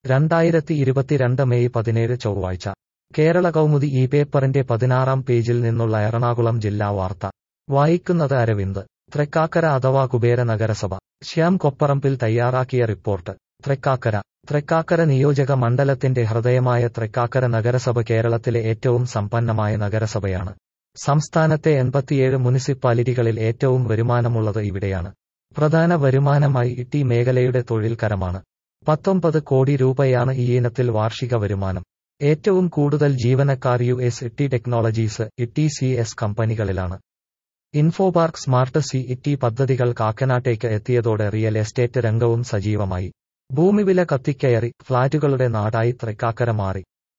രണ്ടായിരത്തി ഇരുപത്തിരണ്ട് മെയ് പതിനേഴ് ചൊവ്വാഴ്ച കേരള കൗമുദി ഈ പേപ്പറിന്റെ പതിനാറാം പേജിൽ നിന്നുള്ള എറണാകുളം ജില്ലാ വാർത്ത വായിക്കുന്നത് അരവിന്ദ് തൃക്കാക്കര അഥവാ കുബേര നഗരസഭ ശ്യാം കൊപ്പറമ്പിൽ തയ്യാറാക്കിയ റിപ്പോർട്ട് തൃക്കാക്കര തൃക്കാക്കര നിയോജക മണ്ഡലത്തിന്റെ ഹൃദയമായ തൃക്കാക്കര നഗരസഭ കേരളത്തിലെ ഏറ്റവും സമ്പന്നമായ നഗരസഭയാണ് സംസ്ഥാനത്തെ എൺപത്തിയേഴ് മുനിസിപ്പാലിറ്റികളിൽ ഏറ്റവും വരുമാനമുള്ളത് ഇവിടെയാണ് പ്രധാന വരുമാനമായി ഇട്ടി മേഖലയുടെ തൊഴിൽ കരമാണ് പത്തൊമ്പത് കോടി രൂപയാണ് ഈ ഇനത്തിൽ വാർഷിക വരുമാനം ഏറ്റവും കൂടുതൽ ജീവനക്കാർ U S T technologies T C S കമ്പനികളിലാണ് ഇൻഫോപാർക്ക് സ്മാർട്ട് സി ഇറ്റി പദ്ധതികൾ കാക്കനാട്ടേക്ക് എത്തിയതോടെ റിയൽ എസ്റ്റേറ്റ് രംഗവും സജീവമായി ഭൂമിവില കത്തിക്കയറി ഫ്ളാറ്റുകളുടെ നാടായി തൃക്കാക്കര മാറി